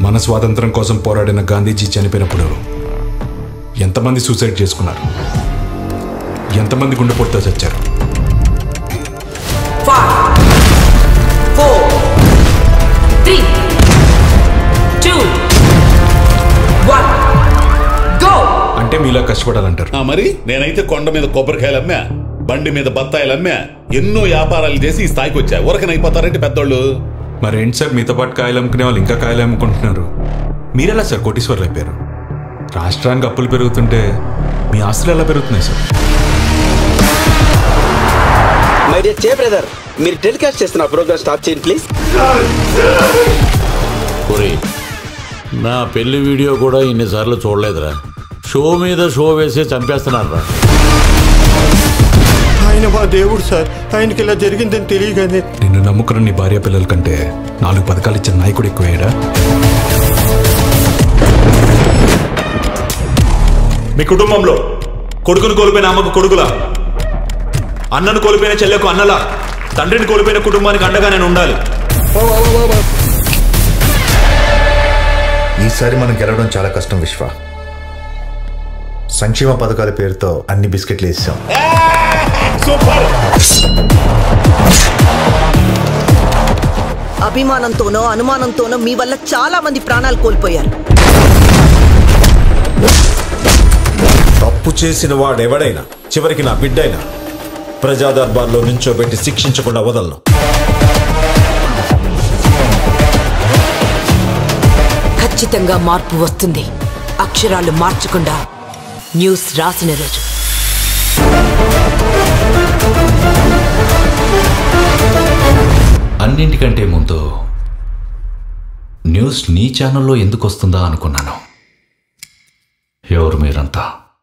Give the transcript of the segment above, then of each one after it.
మన స్వాతంత్రం కోసం పోరాడిన గాంధీజీ చనిపోయినప్పుడు ఎంతమంది సూసైడ్ చేసుకున్నారు ఎంతమంది గుండెపోటుతో చచ్చారు Five, four, three, two, one, go! అంటే మీలా కష్టపడాలంటారు ఆ మరి నేనైతే కొండ మీద కొబ్బరికాయలు అమ్మా బండి మీద బత్తాయిలు అమ్మా ఎన్నో వ్యాపారాలు చేసి ఈ స్థాయికి వచ్చా ఊరకనైపోతారంటే పెద్దోళ్ళు మరేంటి సార్ మీతో పాటు కాయలు అమ్ముకునే వాళ్ళు ఇంకా కాయలు అమ్ముకుంటున్నారు మీరెలా సార్ కోటీశ్వర్లు అయిపోయారు రాష్ట్రానికి అప్పులు పెరుగుతుంటే మీ ఆస్తులు ఎలా పెరుగుతున్నాయి సార్ మై డియర్ చే బ్రదర్ మీరు టెలికాస్ట్ చేస్తున్న ప్రోగ్రామ్ స్టాప్ చేయండి ప్లీజ్ ఒరే నా పెళ్లి వీడియో కూడా ఇన్నిసార్లు చూడలేదురా షో మీద షో వేసి చంపేస్తున్నారా ఆయన మా దేవుడు సార్ ఆయనకి ఇలా జరిగిందని తెలియగానే నిన్ను నమ్ముకున్న నీ భార్య పిల్లల కంటే నాలుగు పథకాలు ఇచ్చిన నాయకుడు ఎక్కువయ్యాడా మీ కుటుంబంలో కొడుకును కోల్పోయిన అమ్మకు కొడుకులా అన్నను కోల్పోయిన చెల్లెకు అన్నలా తండ్రిని కోల్పోయిన కుటుంబానికి అండగా నేను ఉండాలి ఈసారి మనం గెలవడం చాలా కష్టం విశ్వ సంక్షేమ పథకాల పేరుతో అన్ని బిస్కెట్లు వేసాం సూపర్ అభిమానంతోనో అనుమానంతోనో మీ వల్ల చాలా మంది ప్రాణాలు కోల్పోయారు తప్పు చేసిన వాడెవడైనా చివరికి నా బిడ్డైనా ప్రజా దర్బార్లో నుంచోబెట్టి శిక్షించకుండా వదలను ఖచ్చితంగా మార్పు వస్తుంది అక్షరాలు మార్చకుండా న్యూస్ రాసిన రోజు అన్నింటికంటే ముందు న్యూస్ నీ ఛానల్లో ఎందుకు వస్తుందా అనుకున్నాను ఎవరు మీరంతా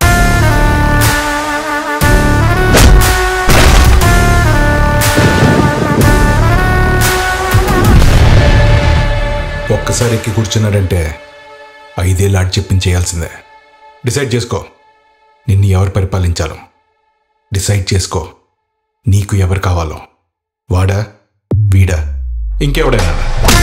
ఒక్కసారి ఎక్కి కూర్చున్నాడంటే ఐదేళ్ళు ఆడి చెప్పింది చేయాల్సిందే డిసైడ్ చేసుకో నిన్ను ఎవరు పరిపాలించాలో డిసైడ్ చేసుకో నీకు ఎవరు కావాలో వాడా వీడా ఇంకెవడైనా